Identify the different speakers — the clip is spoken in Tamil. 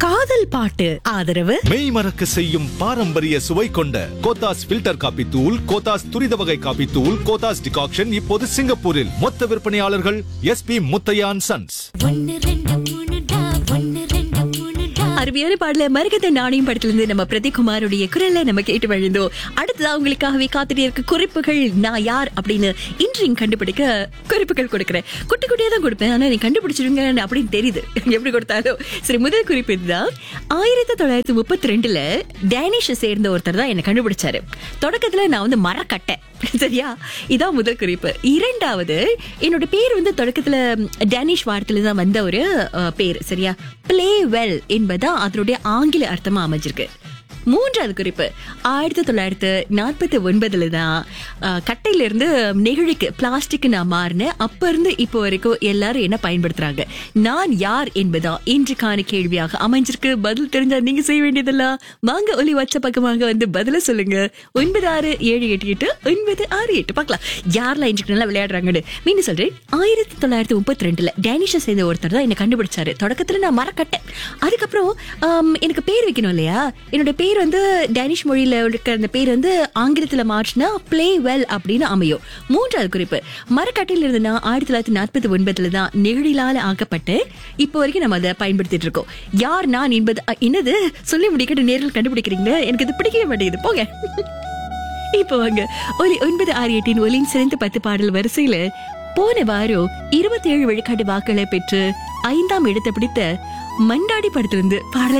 Speaker 1: காதல் பாட்டு ஆதரவு
Speaker 2: மெய் மறக்க செய்யும் பாரம்பரிய சுவை கொண்ட கோத்தாஸ் ஃபில்டர் காபி தூள் கோத்தாஸ் துரித வகை காபி தூள் கோத்தாஸ் டிகாக்ஷன் இப்போது சிங்கப்பூரில் மொத்த விற்பனையாளர்கள் எஸ்பி முத்தையான் சன்ஸ்
Speaker 3: ஒன்னு ரெண்டு மூணுடா ஒன்னு ரெண்டு மூணுடா
Speaker 1: அருமையான பாடல மருகத நாணயம் படத்திலிருந்து நம்ம பிரதீப்குமாருடைய குரல்ல நம்ம கேட்டு வழிந்தோம் அடுத்ததா உங்களுக்காகவே காத்துட்டே இருக்க குறிப்புகள் நான் யார் அப்படின்னு இன்று இங்க கண்டுபிடிக்க குறிப்புகள் கொடுக்குறேன் குட்டி குட்டியா தான் கொடுப்பேன் ஆனா நீ கண்டுபிடிச்சிருங்க அப்படின்னு தெரியுது எப்படி கொடுத்தாலும் சரி முதல் குறிப்பு இதுதான் ஆயிரத்தி தொள்ளாயிரத்தி முப்பத்தி ரெண்டுல டேனிஷை சேர்ந்த ஒருத்தர் தான் என்ன கண்டுபிடிச்சாரு தொடக்கத்துல நான் வந்து மரக்கட்டேன் சரியா இதான் முதல் குறிப்பு இரண்டாவது என்னோட பேர் வந்து தொடக்கத்துல ம், டேனிஷ் வார்த்தையில தான் வந்த ஒரு அஹ், பேர் சரியா பிளே வெல் என்பதா அதனுடைய ஆங்கில அர்த்தமா அமைஞ்சிருக்கு மூன்றாவது குறிப்பு ஆயிரத்தி தொள்ளாயிரத்து நாற்பத்தி ஒன்பதுல தான் அஹ், கட்டையில இருந்து நெகிழிக்கு பிளாஸ்டிக் நான் மாறினேன் அப்ப இருந்து இப்போ வரைக்கும் எல்லாரும் என்ன பயன்படுத்துறாங்க நான் யார் என்பதா இன்றைக்கான கேள்வியாக அமைஞ்சிருக்கு பதில் தெரிஞ்சா நீங்க செய்ய வேண்டியதெல்லாம் வாங்க ஒலி வச்ச பக்கமாக வந்து பதில சொல்லுங்க ஒன்பது ஆறு ஏழு எட்டு எட்டு ஒன்பது ஆறு எட்டு பார்க்கலாம் யாரெல்லாம் இன்றைக்கு நல்லா விளையாடுறாங்கன்னு மீண்டும் சொல்றேன் ஆயிரத்தி தொள்ளாயிரத்தி முப்பத்தி ரெண்டுல டேனிஷை சேர்ந்த ஒருத்தர் தான் என்ன கண்டுபிடிச்சாரு தொடக்கத்துல நான் மறக்கட்டேன் அதுக்கப்புறம் ஆம், எனக்கு பேர் வைக்கணும் இல்லையா என்னோட பேர் வந்து டேனிஷ் மொழியில இருக்க அந்த பேர் வந்து ஆங்கிலத்துல மாற்றினா பிளே வெல் அப்படின்னு அமையும் மூன்றாவது குறிப்பு மரக்கட்டையில இருந்து நான் ஆயிரத்தி தொள்ளாயிரத்தி நாற்பத்தி ஒன்பதுல தான் நெகிழிலால ஆக்கப்பட்டு இப்போ வரைக்கும் நம்ம அதை பயன்படுத்திட்டு இருக்கோம் யார் நான் என்பது அ, என்னது சொல்லி முடிக்கிட்டு நேரில் கண்டுபிடிக்கிறீங்க எனக்கு இது பிடிக்கவே மாட்டேங்குது போங்க இப்போ வாங்க ஒலி ஒன்பது ஆறு எட்டின் ஒலியின் சிறந்த பத்து பாடல் வரிசையில போன வாரம் இருபத்தி ஏழு விழுக்காட்டு வாக்களை பெற்று ஐந்தாம் இடத்தை பிடித்த மண்டாடி படத்திலிருந்து பாடலை